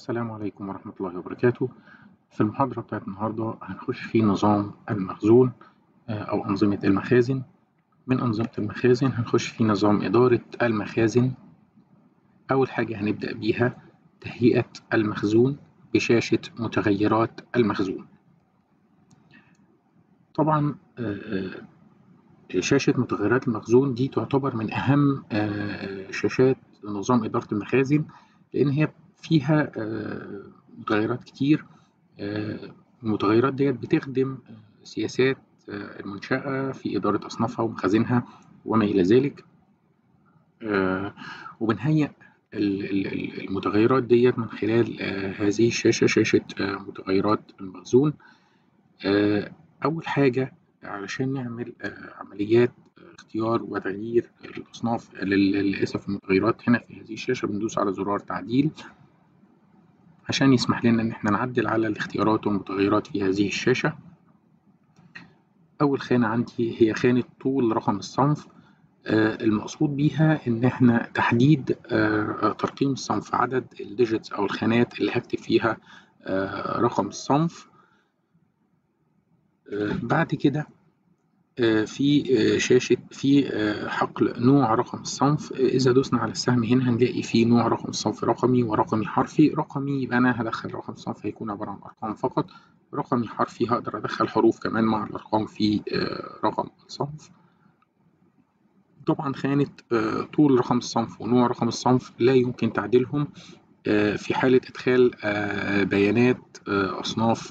السلام عليكم ورحمة الله وبركاته في المحاضرة بتاعت النهاردة هنخش في نظام المخزون أو أنظمة المخازن من أنظمة المخازن هنخش في نظام إدارة المخازن أول حاجة هنبدأ بيها تهيئة المخزون بشاشة متغيرات المخزون طبعا شاشة متغيرات المخزون دي تعتبر من أهم شاشات نظام إدارة المخازن لأن هي فيها متغيرات كتير المتغيرات ديت بتخدم سياسات المنشأة في إدارة أصنافها ومخازنها وما إلى ذلك وبنهيئ المتغيرات ديت من خلال هذه الشاشة شاشة متغيرات المخزون أول حاجة علشان نعمل عمليات اختيار وتغيير الأصناف للأسف المتغيرات هنا في هذه الشاشة بندوس على زرار تعديل عشان يسمح لنا إن احنا نعدل على الاختيارات والمتغيرات في هذه الشاشة أول خانة عندي هي خانة طول رقم الصنف المقصود بيها إن احنا تحديد ترقيم الصنف عدد الديجيتس أو الخانات اللي هكتب فيها رقم الصنف بعد كده في شاشة في حقل نوع رقم الصنف إذا دوسنا على السهم هنا هنلاقي في نوع رقم الصنف رقمي ورقمي حرفي رقمي يبقى أنا هدخل رقم الصنف هيكون عبارة عن أرقام فقط رقمي حرفي هقدر أدخل حروف كمان مع الأرقام في رقم الصنف طبعا خانة طول رقم الصنف ونوع رقم الصنف لا يمكن تعديلهم في حالة إدخال بيانات أصناف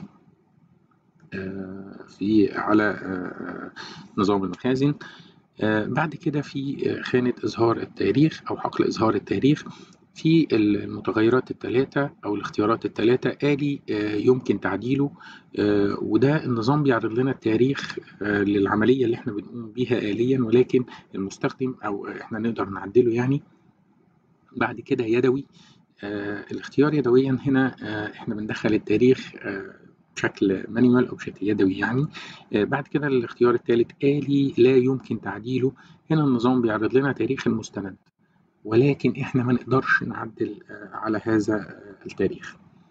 في على نظام المخازن بعد كده في خانة إظهار التاريخ أو حقل إظهار التاريخ في المتغيرات الثلاثة أو الاختيارات الثلاثة آلي يمكن تعديله وده النظام بيعرض لنا التاريخ للعملية اللي احنا بنقوم بيها آليا ولكن المستخدم أو احنا نقدر نعدله يعني بعد كده يدوي الاختيار يدويا هنا احنا بندخل التاريخ بشكل مانيوال او بشكل يدوي يعني بعد كده الاختيار الثالث آلي لا يمكن تعديله هنا النظام بيعرض لنا تاريخ المستند ولكن احنا ما نقدرش نعدل على هذا التاريخ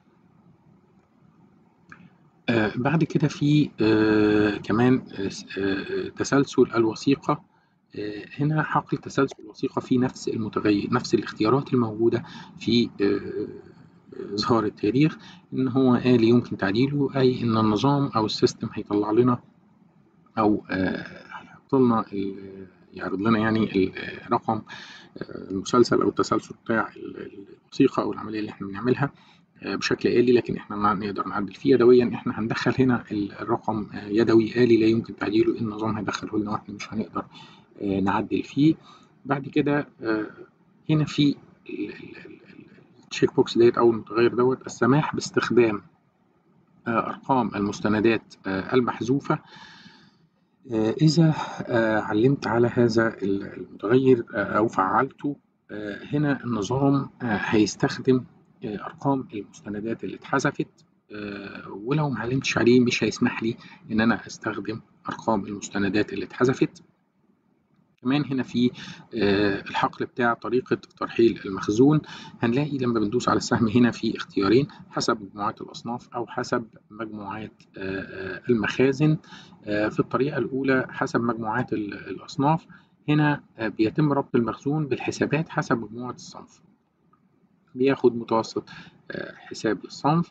بعد كده في كمان تسلسل الوثيقة هنا حقل تسلسل الوثيقة في نفس المتغير نفس الاختيارات الموجودة في إظهار التاريخ إن هو آلي يمكن تعديله أي إن النظام أو السيستم هيطلع لنا أو هيحط لنا يعرض لنا يعني الرقم المسلسل أو التسلسل بتاع الوثيقة أو العملية اللي إحنا بنعملها بشكل آلي لكن إحنا ما نقدر نعدل فيه يدويا إحنا هندخل هنا الرقم يدوي آلي لا يمكن تعديله النظام هيدخله لنا وإحنا مش هنقدر نعدل فيه بعد كده هنا في التشيك بوكس ديت او المتغير دوت السماح باستخدام ارقام المستندات المحذوفه اذا علمت على هذا المتغير او فعلته هنا النظام هيستخدم ارقام المستندات اللي اتحذفت ولو ما علمتش عليه مش هيسمح لي ان انا استخدم ارقام المستندات اللي اتحذفت كمان هنا في الحقل بتاع طريقة ترحيل المخزون هنلاقي لما بندوس على السهم هنا في اختيارين حسب مجموعات الأصناف أو حسب مجموعات المخازن في الطريقة الأولى حسب مجموعات الأصناف هنا بيتم ربط المخزون بالحسابات حسب مجموعة الصنف بياخد متوسط حساب الصنف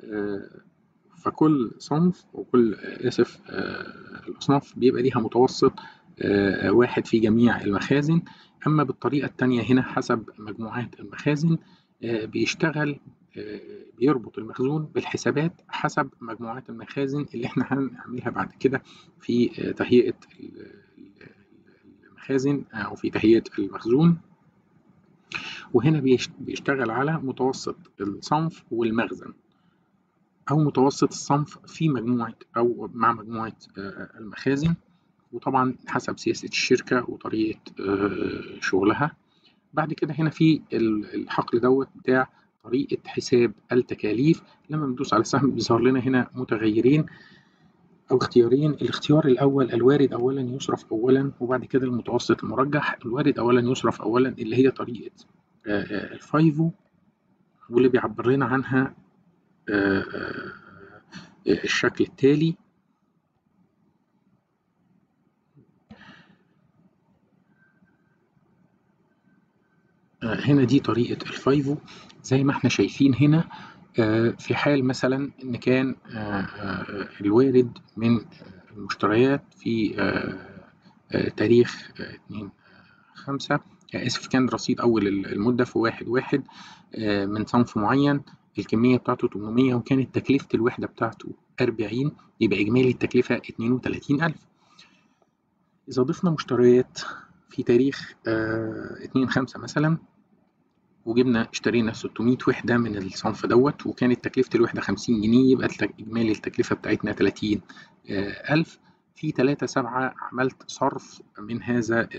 فكل صنف وكل آسف الأصناف بيبقى ليها متوسط واحد في جميع المخازن أما بالطريقة التانية هنا حسب مجموعات المخازن بيشتغل بيربط المخزون بالحسابات حسب مجموعات المخازن اللي احنا هنعملها بعد كده في تهيئة المخازن أو في تهيئة المخزون وهنا بيشتغل على متوسط الصنف والمخزن أو متوسط الصنف في مجموعة أو مع مجموعة المخازن وطبعا حسب سياسة الشركة وطريقة شغلها بعد كده هنا في الحقل دوت بتاع طريقة حساب التكاليف لما بندوس على السهم بيظهر لنا هنا متغيرين أو اختيارين الاختيار الأول الوارد أولا يصرف أولا وبعد كده المتوسط المرجح الوارد أولا يصرف أولا اللي هي طريقة الفايفو واللي بيعبر لنا عنها الشكل التالي هنا دي طريقة الفايفو زي ما احنا شايفين هنا في حال مثلا ان كان الوارد من المشتريات في تاريخ 2 5 اسف كان رصيد اول المدة في واحد واحد من صنف معين الكمية بتاعته 800 وكانت تكلفة الوحدة بتاعته 40 يبقى إجمالي التكلفة 32000 إذا ضفنا مشتريات في تاريخ 2 5 مثلا وجبنا اشترينا 600 وحدة من الصنف دوت وكانت تكلفة الوحدة 50 جنيه يبقى إجمالي التكلفة بتاعتنا 30 ألف في 3 7 عملت صرف من هذا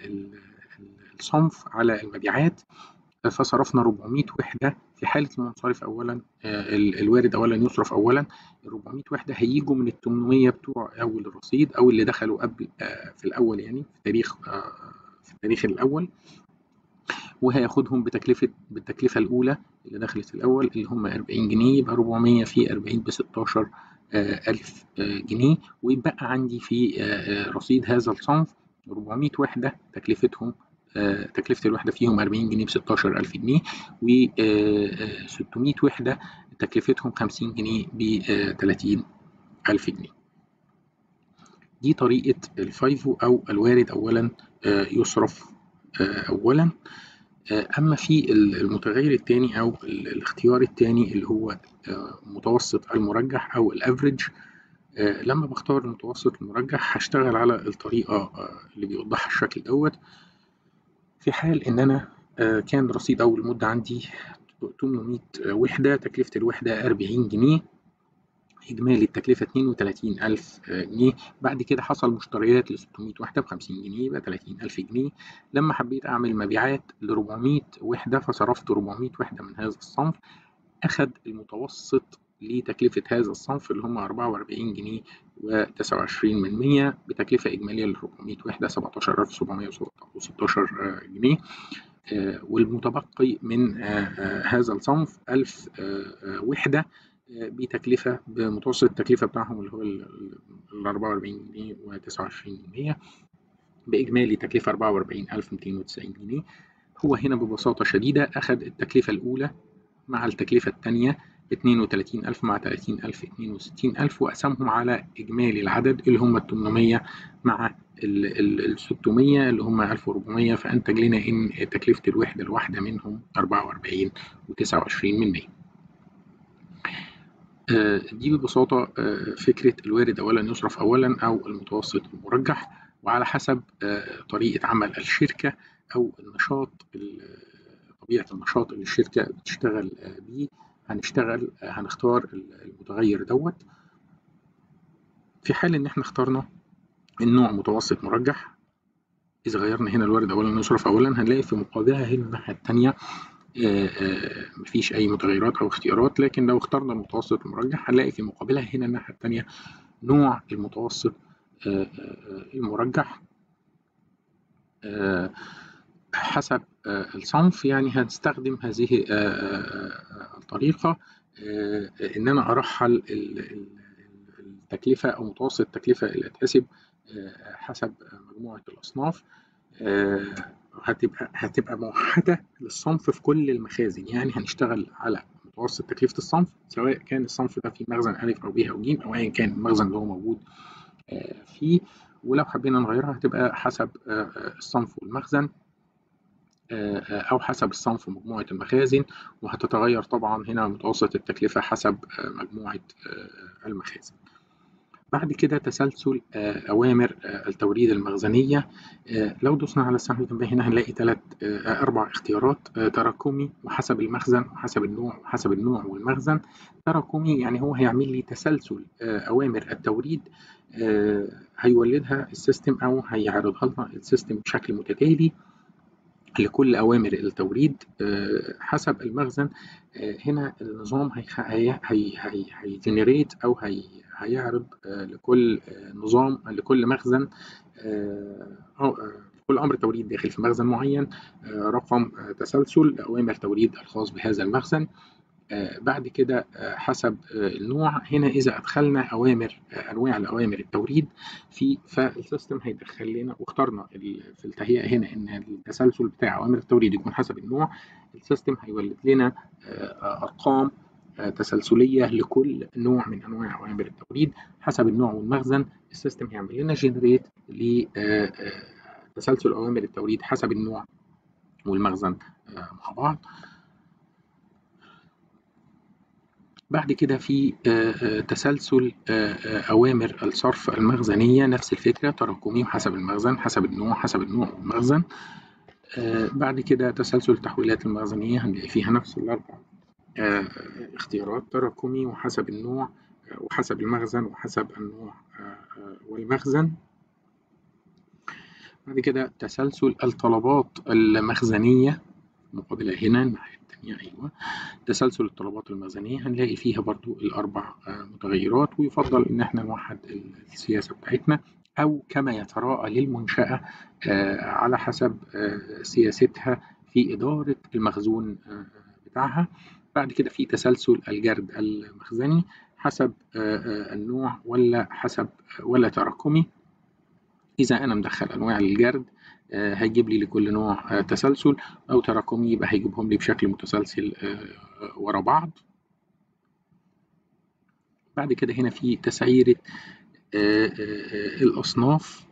الصنف على المبيعات فصرفنا 400 وحدة في حالة المنصرف أولا الوارد أولا يصرف أولا ال 400 وحدة هيجوا من ال 800 بتوع أول الرصيد أو اللي دخلوا قبل في الأول يعني في تاريخ في التاريخ الأول وهياخدهم بتكلفة بالتكلفة الأولى اللي دخلت الأول اللي هم 40 جنيه يبقى 400 في 40 ب 16 ألف جنيه ويبقى عندي في رصيد هذا الصنف 400 وحدة تكلفتهم تكلفة الوحدة فيهم 40 جنيه ب 16000 جنيه و 600 وحدة تكلفتهم 50 جنيه ب 30000 جنيه دي طريقة الفايفو أو الوارد أولا يصرف أولا أما في المتغير الثاني أو الاختيار الثاني اللي هو متوسط المرجح أو الافريج لما بختار المتوسط المرجح هشتغل على الطريقة اللي بيوضحها الشكل دوت في حال إن أنا كان رصيد أول مدة عندي 800 وحدة تكلفة الوحدة 40 جنيه إجمالي التكلفة 32000 جنيه بعد كده حصل مشتريات ل 600 وحدة ب 50 جنيه يبقى 30000 جنيه لما حبيت أعمل مبيعات ل 400 وحدة فصرفت 400 وحدة من هذا الصنف أخد المتوسط لتكلفة هذا الصنف اللي هم 44 جنيه و29 من 100 بتكلفة إجمالية ل 400 وحدة 17716 جنيه والمتبقي من هذا الصنف 1000 وحدة بتكلفة بمتوسط التكلفة بتاعهم اللي هو ال 44 جنيه و29 جنيه بإجمالي تكلفة 44290 جنيه هو هنا ببساطة شديدة أخذ التكلفة الأولى مع التكلفة الثانية 32000 مع 30000 62000 وقسمهم على إجمالي العدد اللي هم ال 800 مع ال 600 اللي هم 1400 فأنتج لنا إن تكلفة الوحدة الواحدة منهم 44 و29 من 100 دي ببساطة فكرة الوارد أولا يصرف أولا أو المتوسط المرجح وعلى حسب طريقة عمل الشركة أو النشاط طبيعة النشاط اللي الشركة بتشتغل بيه هنشتغل هنختار المتغير دوت في حال إن إحنا اخترنا النوع متوسط مرجح إذا غيرنا هنا الوارد أولا يصرف أولا هنلاقي في مقابلها هنا الناحية التانية مفيش أي متغيرات أو اختيارات لكن لو اخترنا المتوسط المرجح هنلاقي في مقابلها هنا الناحية التانية نوع المتوسط المرجح حسب الصنف يعني هنستخدم هذه الطريقة إن أنا أرحل التكلفة أو متوسط التكلفة اللي هتحسب حسب مجموعة الأصناف هتبقى هتبقى موحدة للصنف في كل المخازن يعني هنشتغل على متوسط تكلفة الصنف سواء كان الصنف ده في مخزن ألف أو ب أو ج أو أيا كان المخزن اللي هو موجود فيه ولو حبينا نغيرها هتبقى حسب الصنف والمخزن أو حسب الصنف ومجموعة المخازن وهتتغير طبعا هنا متوسط التكلفة حسب مجموعة المخازن بعد كده تسلسل أوامر التوريد المخزنية لو دوسنا على السهم اللي هنا هنلاقي ثلاث أربع اختيارات تراكمي وحسب المخزن وحسب النوع وحسب النوع والمخزن تراكمي يعني هو هيعمل لي تسلسل أوامر التوريد هيولدها السيستم أو هيعرضها لنا السيستم بشكل متتالي لكل أوامر التوريد حسب المخزن هنا النظام هي هي هي هيجنريت أو هي هيعرض لكل نظام لكل مخزن أو كل أمر توريد داخل في مخزن معين رقم تسلسل أوامر توريد الخاص بهذا المخزن بعد كده حسب النوع هنا إذا أدخلنا أوامر أنواع لأوامر التوريد في فالسيستم هيدخل لنا واخترنا في التهيئة هنا إن التسلسل بتاع أوامر التوريد يكون حسب النوع السيستم هيولد لنا أرقام تسلسلية لكل نوع من أنواع أوامر التوريد حسب النوع والمخزن السيستم هيعمل لنا جنريت لتسلسل أوامر التوريد حسب النوع والمخزن مع بعض بعد كده في تسلسل أوامر الصرف المخزنية نفس الفكرة تراكمي وحسب المخزن حسب النوع حسب النوع والمخزن بعد كده تسلسل التحويلات المخزنية هنلاقي فيها نفس الأربع اختيارات تراكمي وحسب النوع وحسب المخزن وحسب النوع والمخزن بعد كده تسلسل الطلبات المخزنية مقابلة هنا الناحية التانية أيوة تسلسل الطلبات المخزنية هنلاقي فيها برضو الأربع متغيرات ويفضل إن احنا نوحد السياسة بتاعتنا أو كما يتراءى للمنشأة على حسب سياستها في إدارة المخزون بتاعها بعد كده في تسلسل الجرد المخزني حسب النوع ولا حسب ولا تراكمي إذا أنا مدخل أنواع الجرد هيجيب لي لكل نوع تسلسل أو تراكمي يبقى هيجيبهم لي بشكل متسلسل ورا بعض بعد كده هنا في تسعيرة الأصناف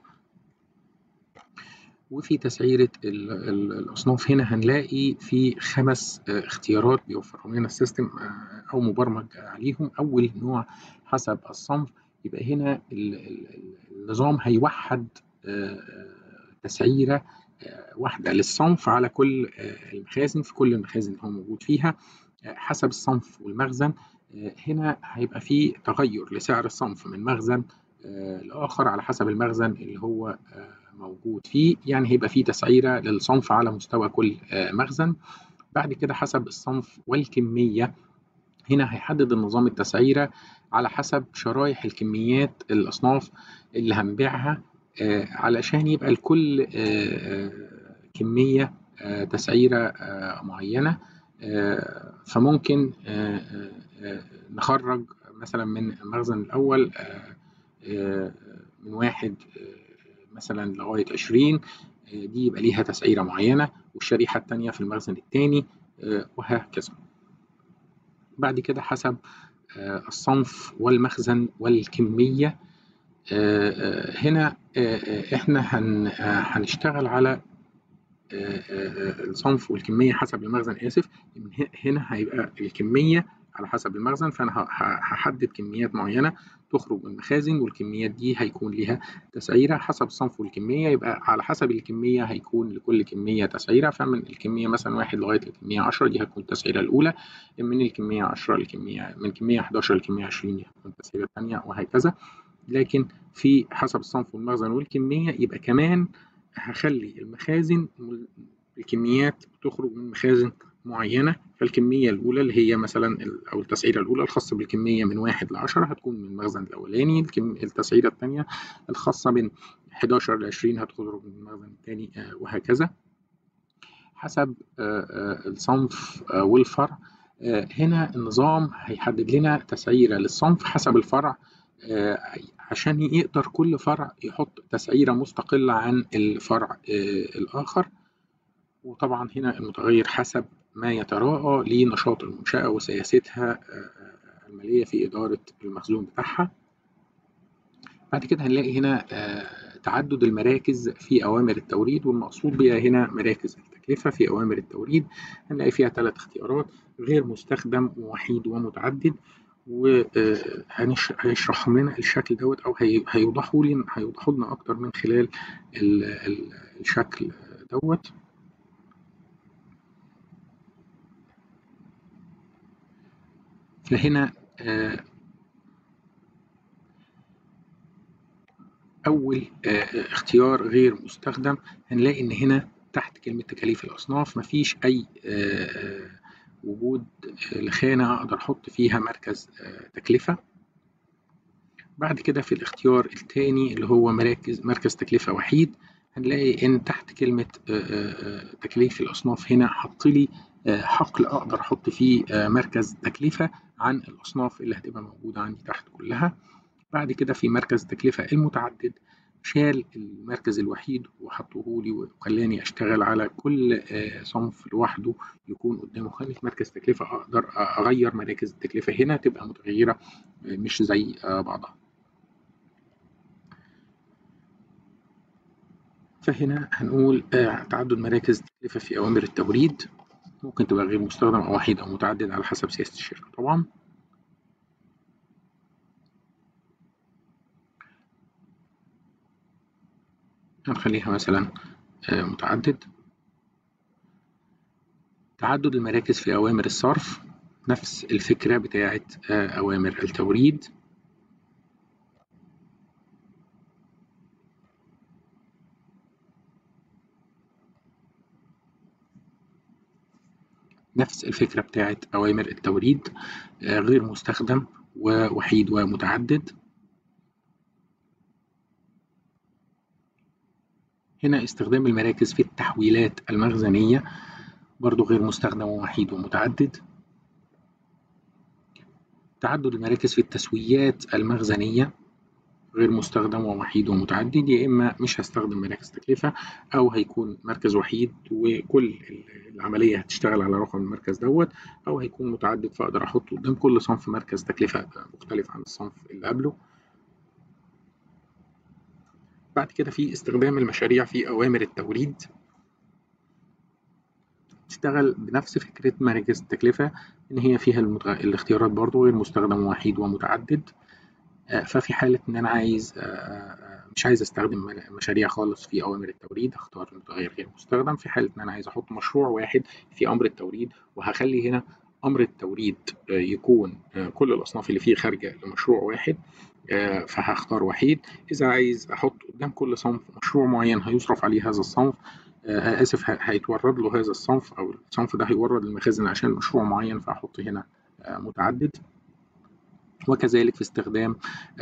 وفي تسعيرة الأصناف هنا هنلاقي في خمس اختيارات بيوفرهم لنا السيستم أو مبرمج عليهم أول نوع حسب الصنف يبقى هنا النظام هيوحد تسعيرة واحدة للصنف على كل المخازن في كل المخازن اللي هو موجود فيها حسب الصنف والمخزن هنا هيبقى في تغير لسعر الصنف من مخزن لآخر على حسب المخزن اللي هو موجود فيه يعني هيبقى في تسعيرة للصنف على مستوى كل مخزن بعد كده حسب الصنف والكمية هنا هيحدد النظام التسعيرة على حسب شرايح الكميات الأصناف اللي هنبيعها علشان يبقى لكل كمية تسعيرة معينة فممكن نخرج مثلا من المخزن الأول من واحد مثلا لغاية عشرين دي يبقى ليها تسعيرة معينة والشريحة التانية في المخزن التاني وهكذا بعد كده حسب الصنف والمخزن والكمية هنا احنا هنشتغل على الصنف والكمية حسب المخزن آسف هنا هيبقى الكمية على حسب المخزن فأنا هحدد كميات معينة تخرج من المخازن والكميات دي هيكون لها تسعيرة حسب الصنف والكمية يبقى على حسب الكمية هيكون لكل كمية تسعيرة فمن الكمية مثلا واحد لغاية الكمية عشرة دي هتكون التسعيرة الأولى من الكمية عشرة لكمية من كمية حداشر لكمية عشرين دي هتكون التسعيرة الثانية وهكذا لكن في حسب الصنف والمخزن والكمية يبقى كمان هخلي المخازن الكميات تخرج من مخازن معينة فالكمية الأولى اللي هي مثلا أو التسعيرة الأولى الخاصة بالكمية من واحد لعشرة هتكون من المخزن الأولاني التسعيرة الثانية الخاصة من 11 ل 20 هتخرج من المخزن الثاني وهكذا حسب الصنف والفرع هنا النظام هيحدد لنا تسعيرة للصنف حسب الفرع عشان يقدر كل فرع يحط تسعيرة مستقلة عن الفرع الآخر وطبعا هنا المتغير حسب ما يتراءى لنشاط المنشأة وسياستها المالية في إدارة المخزون بتاعها بعد كده هنلاقي هنا تعدد المراكز في أوامر التوريد والمقصود بها هنا مراكز التكلفة في أوامر التوريد هنلاقي فيها ثلاث اختيارات غير مستخدم ووحيد ومتعدد وهيشرحهم لنا الشكل دوت أو هيوضحوا لنا هيوضحوا لنا أكتر من خلال الشكل دوت فهنا أول اختيار غير مستخدم هنلاقي إن هنا تحت كلمة تكاليف الأصناف مفيش أي وجود لخانة أقدر أحط فيها مركز تكلفة بعد كده في الاختيار الثاني اللي هو مراكز مركز تكلفة وحيد هنلاقي إن تحت كلمة تكليف الأصناف هنا حط لي حقل أقدر أحط فيه مركز تكلفة عن الأصناف اللي هتبقى موجودة عندي تحت كلها بعد كده في مركز تكلفة المتعدد شال المركز الوحيد وحطه لي وخلاني اشتغل على كل صنف لوحده يكون قدامه خانة مركز تكلفة اقدر اغير مراكز التكلفة هنا تبقى متغيرة مش زي بعضها فهنا هنقول تعدد مراكز التكلفة في أوامر التوريد ممكن تبقى غير مستخدم أو وحيد أو متعدد على حسب سياسة الشركة طبعا هنخليها مثلا متعدد تعدد المراكز في أوامر الصرف نفس الفكرة بتاعة أوامر التوريد نفس الفكرة بتاعة أوامر التوريد غير مستخدم ووحيد ومتعدد هنا استخدام المراكز في التحويلات المخزنية برضو غير مستخدم ووحيد ومتعدد تعدد المراكز في التسويات المخزنية غير مستخدم ووحيد ومتعدد يا إما مش هستخدم مراكز تكلفة أو هيكون مركز وحيد وكل العملية هتشتغل على رقم المركز دوت أو هيكون متعدد فأقدر أحط قدام كل صنف مركز تكلفة مختلف عن الصنف اللي قبله بعد كده في استخدام المشاريع في أوامر التوريد تشتغل بنفس فكرة مراكز التكلفة إن هي فيها المتغ... الاختيارات برضو غير مستخدم وحيد ومتعدد ففي حالة إن أنا عايز مش عايز أستخدم مشاريع خالص في أوامر التوريد هختار متغير غير مستخدم في حالة إن أنا عايز أحط مشروع واحد في أمر التوريد وهخلي هنا أمر التوريد يكون كل الأصناف اللي فيه خارجة لمشروع واحد فهختار وحيد إذا عايز أحط قدام كل صنف مشروع معين هيصرف عليه هذا الصنف آسف هيتورد له هذا الصنف أو الصنف ده هيورد المخازن عشان مشروع معين فأحط هنا متعدد وكذلك في استخدام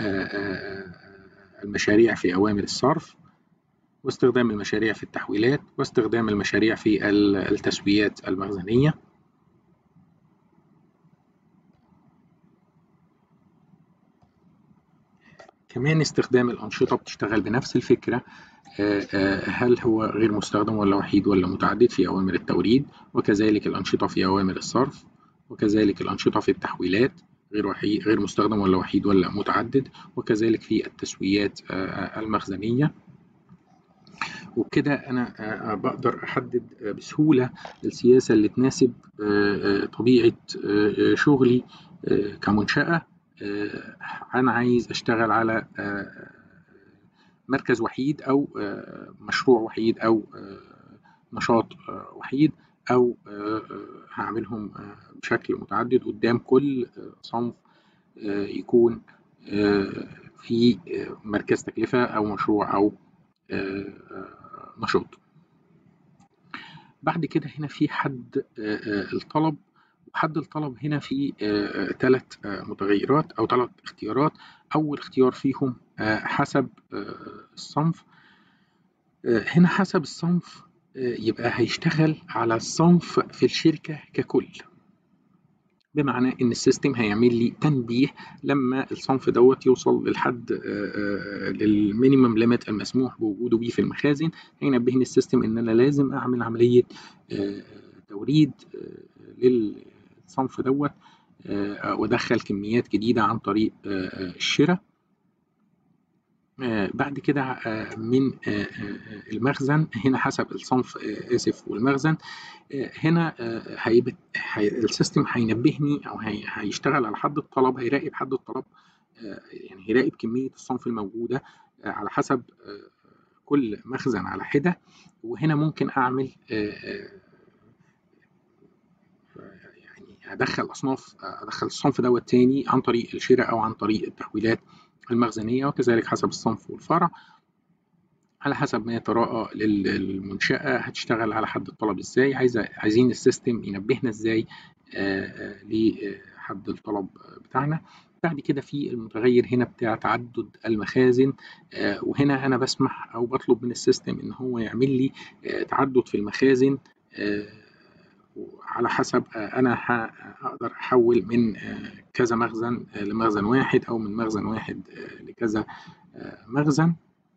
المشاريع في أوامر الصرف واستخدام المشاريع في التحويلات واستخدام المشاريع في التسويات المخزنية كمان استخدام الأنشطة بتشتغل بنفس الفكرة هل هو غير مستخدم ولا وحيد ولا متعدد في أوامر التوريد وكذلك الأنشطة في أوامر الصرف وكذلك الأنشطة في التحويلات غير وحيد غير مستخدم ولا وحيد ولا متعدد وكذلك في التسويات المخزنية وبكده أنا بقدر أحدد بسهولة السياسة اللي تناسب طبيعة شغلي كمنشأة أنا عايز أشتغل على مركز وحيد أو مشروع وحيد أو نشاط وحيد أو هعملهم بشكل متعدد قدام كل صنف يكون في مركز تكلفة أو مشروع أو نشاط بعد كده هنا في حد الطلب حد الطلب هنا في ثلاث متغيرات أو ثلاث اختيارات أول اختيار فيهم حسب الصنف هنا حسب الصنف يبقى هيشتغل على الصنف في الشركة ككل بمعنى ان السيستم هيعمل لي تنبيه لما الصنف دوت يوصل للحد للمينيمم ليميت المسموح بوجوده بيه في المخازن هينبهني السيستم ان انا لازم اعمل عمليه توريد للصنف دوت وادخل كميات جديده عن طريق الشراء بعد كده من المخزن هنا حسب الصنف اسف والمخزن هنا هيبت السيستم هينبهني او هيشتغل على حد الطلب هيراقب حد الطلب يعني هيراقب كميه الصنف الموجوده على حسب كل مخزن على حده وهنا ممكن اعمل يعني ادخل اصناف ادخل الصنف دوت تاني عن طريق الشراء او عن طريق التحويلات المخزنية وكذلك حسب الصنف والفرع على حسب ما يتراءى للمنشأة هتشتغل على حد الطلب ازاي عايزة عايزين السيستم ينبهنا ازاي لحد الطلب بتاعنا بعد كده في المتغير هنا بتاع تعدد المخازن وهنا انا بسمح او بطلب من السيستم ان هو يعمل لي تعدد في المخازن على حسب انا هقدر احول من كذا مخزن لمخزن واحد او من مخزن واحد لكذا مخزن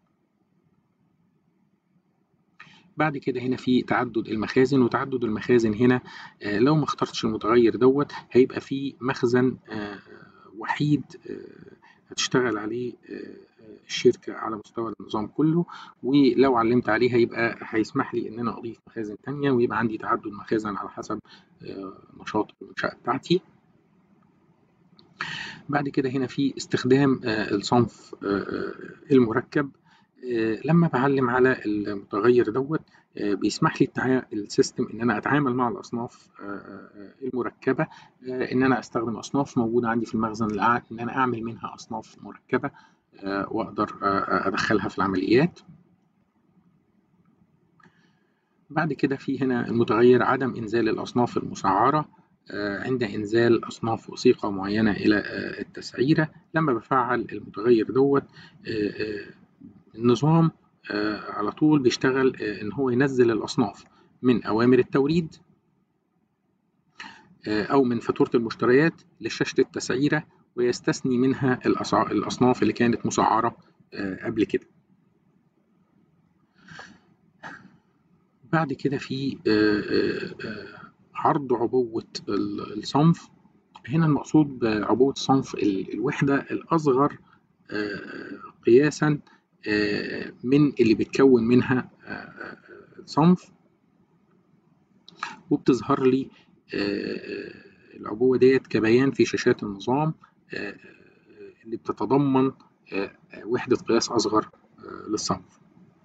بعد كده هنا في تعدد المخازن وتعدد المخازن هنا لو ما اخترتش المتغير دوت هيبقى في مخزن وحيد هتشتغل عليه الشركة على مستوى النظام كله ولو علمت عليه هيبقى هيسمح لي إن أنا أضيف مخازن تانية ويبقى عندي تعدد مخازن على حسب نشاط المنشأة بتاعتي بعد كده هنا في استخدام الصنف المركب لما بعلم على المتغير دوت بيسمح لي السيستم ان انا اتعامل مع الاصناف المركبه ان انا استخدم اصناف موجوده عندي في المخزن ان انا اعمل منها اصناف مركبه واقدر ادخلها في العمليات بعد كده في هنا المتغير عدم انزال الاصناف المسعره عند انزال اصناف وثيقه معينه الى التسعيره لما بفعل المتغير دوت النظام على طول بيشتغل ان هو ينزل الاصناف من اوامر التوريد او من فاتوره المشتريات لشاشه التسعيره ويستثني منها الاصناف اللي كانت مسعره قبل كده بعد كده في عرض عبوه الصنف هنا المقصود بعبوه الصنف الوحده الاصغر قياسا من اللي بتكون منها صنف وبتظهر لي العبوة ديت كبيان في شاشات النظام اللي بتتضمن وحدة قياس أصغر للصنف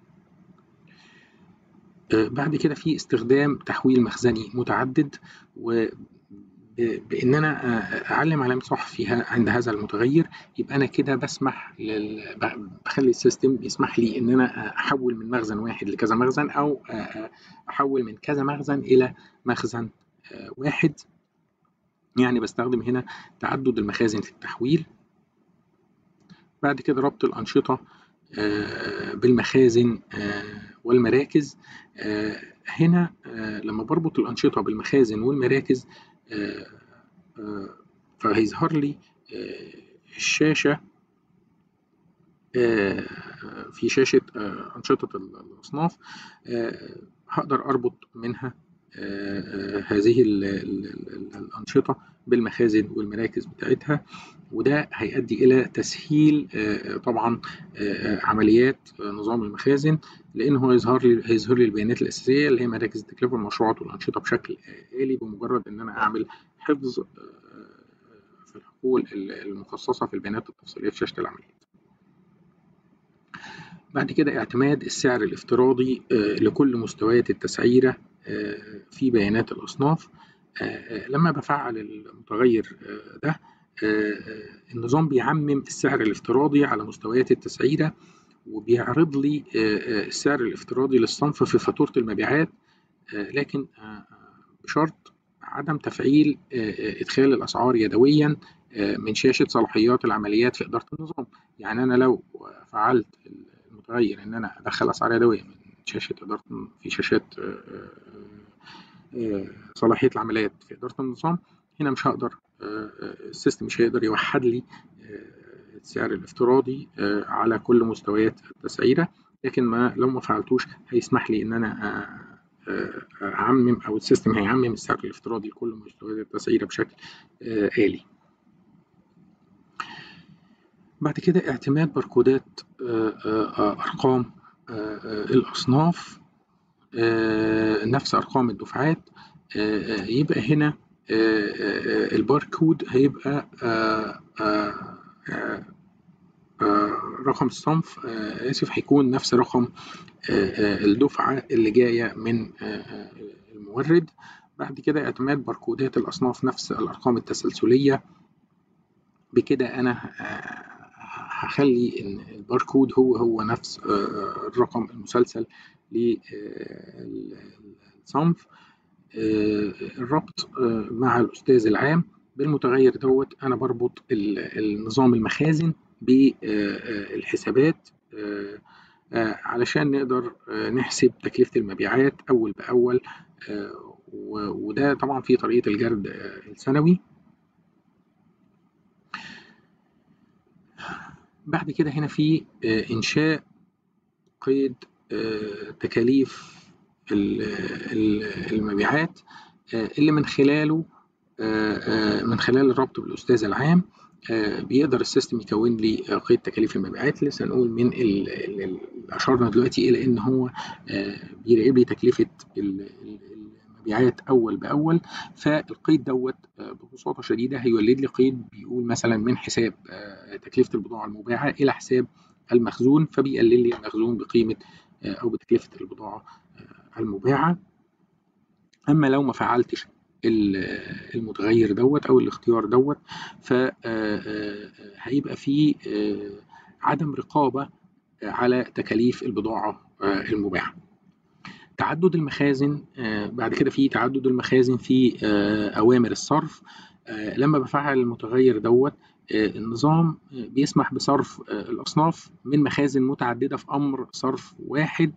بعد كده في استخدام تحويل مخزني متعدد و بان انا اعلم علامه صح فيها عند هذا المتغير يبقى انا كده بسمح لل... بخلي السيستم يسمح لي ان انا احول من مخزن واحد لكذا مخزن او احول من كذا مخزن الى مخزن واحد يعني بستخدم هنا تعدد المخازن في التحويل بعد كده ربط الانشطه بالمخازن والمراكز هنا لما بربط الانشطه بالمخازن والمراكز فهيظهر لي الشاشة في شاشة أنشطة الأصناف هقدر أربط منها هذه الأنشطة بالمخازن والمراكز بتاعتها وده هيؤدي إلى تسهيل طبعا عمليات نظام المخازن لأن هو يظهر لي هيظهر لي البيانات الأساسية اللي هي مراكز التكلفة المشروعات والأنشطة بشكل آلي بمجرد إن أنا أعمل حفظ في الحقول المخصصة في البيانات التفصيلية في شاشة العمليات. بعد كده اعتماد السعر الافتراضي لكل مستويات التسعيرة في بيانات الأصناف لما بفعل المتغير ده النظام بيعمم السعر الافتراضي على مستويات التسعيرة وبيعرض لي السعر الافتراضي للصنف في فاتورة المبيعات لكن بشرط عدم تفعيل إدخال الأسعار يدويا من شاشة صلاحيات العمليات في إدارة النظام يعني أنا لو فعلت المتغير إن أنا أدخل أسعار يدوية من شاشة إدارة في شاشات صلاحية العمليات في إدارة النظام هنا مش هقدر السيستم مش هيقدر يوحد لي السعر الافتراضي على كل مستويات التسعيرة لكن ما لو ما فعلتوش هيسمح لي ان انا اعمم او السيستم هيعمم السعر الافتراضي لكل مستويات التسعيرة بشكل آلي بعد كده اعتماد باركودات ارقام الاصناف نفس ارقام الدفعات يبقى هنا الباركود هيبقى رقم الصنف اسف هيكون نفس رقم الدفعه اللي جايه من المورد بعد كده اعتماد باركودات الاصناف نفس الارقام التسلسليه بكده انا هخلي ان الباركود هو هو نفس الرقم المسلسل للصنف الربط مع الأستاذ العام بالمتغير دوت انا بربط النظام المخازن بالحسابات علشان نقدر نحسب تكلفة المبيعات أول بأول وده طبعا في طريقة الجرد السنوي بعد كده هنا في إنشاء قيد تكاليف المبيعات اللي من خلاله من خلال الربط بالأستاذ العام بيقدر السيستم يكون لي قيد تكاليف المبيعات لسه نقول من اللي أشرنا دلوقتي إلى إن هو بيراقب لي تكلفة المبيعات أول بأول فالقيد دوت ببساطة شديدة هيولد لي قيد بيقول مثلا من حساب تكلفة البضاعة المباعة إلى حساب المخزون فبيقلل لي المخزون بقيمة أو بتكلفة البضاعة المباعة أما لو ما فعلتش المتغير دوت او الاختيار دوت فهيبقى في عدم رقابه على تكاليف البضاعه المباعه تعدد المخازن بعد كده في تعدد المخازن في اوامر الصرف لما بفعل المتغير دوت النظام بيسمح بصرف الاصناف من مخازن متعدده في امر صرف واحد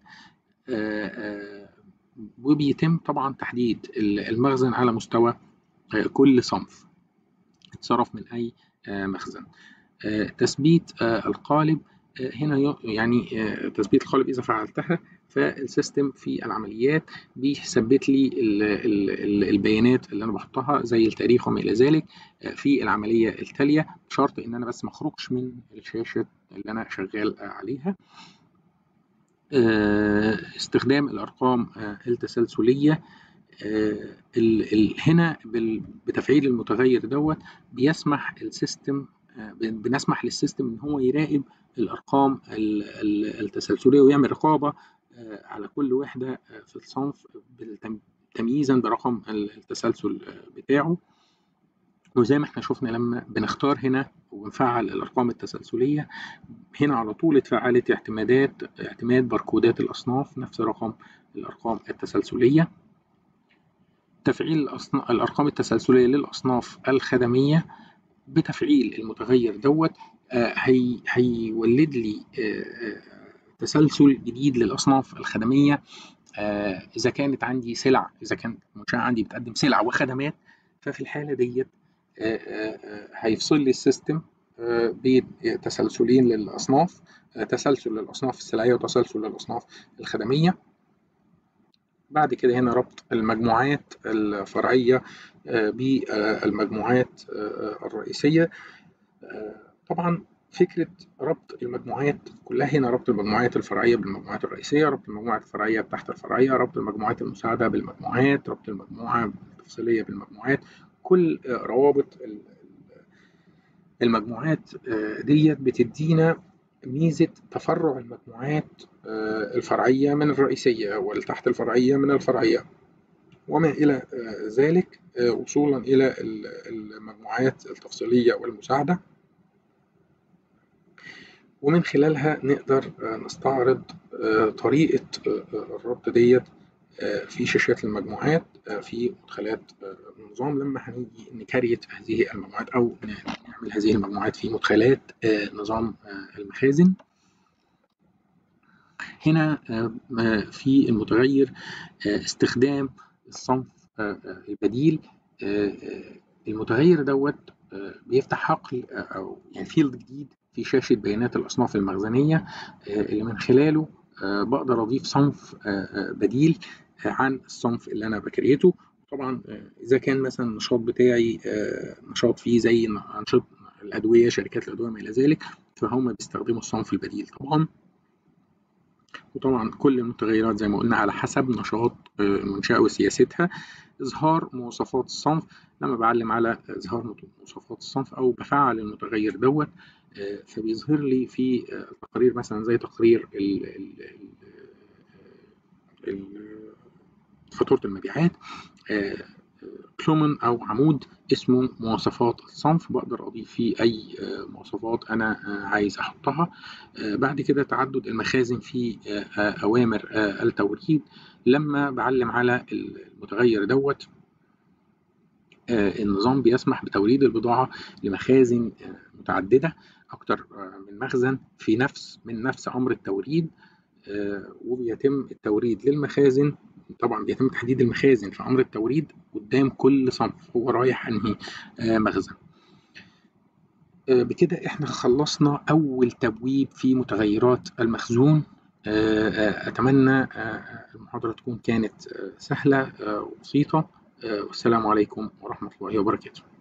وبيتم طبعا تحديد المخزن على مستوى كل صنف اتصرف من اي مخزن تثبيت القالب هنا يعني تثبيت القالب اذا فعلتها فالسيستم في العمليات بيثبت لي البيانات اللي انا بحطها زي التاريخ وما الى ذلك في العمليه التاليه بشرط ان انا بس ما اخرجش من الشاشه اللي انا شغال عليها استخدام الأرقام التسلسلية هنا بتفعيل المتغير دوت بيسمح السيستم بنسمح للسيستم ان هو يراقب الارقام التسلسليه ويعمل رقابه على كل وحده في الصنف تمييزا برقم التسلسل بتاعه وزي ما احنا شفنا لما بنختار هنا ونفعل الارقام التسلسليه هنا على طول اتفعلت اعتمادات اعتماد باركودات الاصناف نفس رقم الارقام التسلسليه تفعيل الارقام التسلسليه للاصناف الخدميه بتفعيل المتغير دوت هي هيولد لي تسلسل جديد للاصناف الخدميه اذا كانت عندي سلع اذا كانت المنشاه عندي بتقدم سلع وخدمات ففي الحاله ديت هيفصل لي السيستم بتسلسلين للاصناف تسلسل للاصناف السلعيه وتسلسل للاصناف الخدميه بعد كده هنا ربط المجموعات الفرعيه بالمجموعات الرئيسيه طبعا فكره ربط المجموعات كلها هنا ربط المجموعات الفرعيه بالمجموعات الرئيسيه ربط المجموعات الفرعيه تحت الفرعيه ربط المجموعات المساعده بالمجموعات ربط المجموعه التفصيليه بالمجموعات كل روابط المجموعات ديت بتدينا ميزة تفرع المجموعات الفرعية من الرئيسية والتحت الفرعية من الفرعية وما إلى ذلك وصولا إلى المجموعات التفصيلية والمساعدة ومن خلالها نقدر نستعرض طريقة الربط ديت في شاشات المجموعات في مدخلات النظام لما هنيجي نكريت هذه المجموعات او نعمل هذه المجموعات في مدخلات نظام المخازن هنا في المتغير استخدام الصنف البديل المتغير دوت بيفتح حقل او يعني فيلد جديد في شاشة بيانات الأصناف المخزنية اللي من خلاله بقدر أضيف صنف بديل عن الصنف اللي انا بكريته طبعا اذا كان مثلا النشاط بتاعي نشاط فيه زي انشطه الادويه شركات الادويه ما الى ذلك فهم بيستخدموا الصنف البديل طبعا وطبعا كل المتغيرات زي ما قلنا على حسب نشاط المنشاه وسياستها اظهار مواصفات الصنف لما بعلم على اظهار مواصفات الصنف او بفعل المتغير دوت فبيظهر لي في تقرير مثلا زي تقرير ال ال فاتورة المبيعات كلومن أو عمود اسمه مواصفات الصنف بقدر أضيف فيه أي مواصفات أنا عايز أحطها بعد كده تعدد المخازن في أوامر التوريد لما بعلم على المتغير دوت النظام بيسمح بتوريد البضاعة لمخازن متعددة أكتر من مخزن في نفس من نفس أمر التوريد وبيتم التوريد للمخازن طبعا بيتم تحديد المخازن في أمر التوريد قدام كل صنف هو رايح أنهي مخزن بكده احنا خلصنا أول تبويب في متغيرات المخزون أتمنى المحاضرة تكون كانت سهلة وبسيطة والسلام عليكم ورحمة الله وبركاته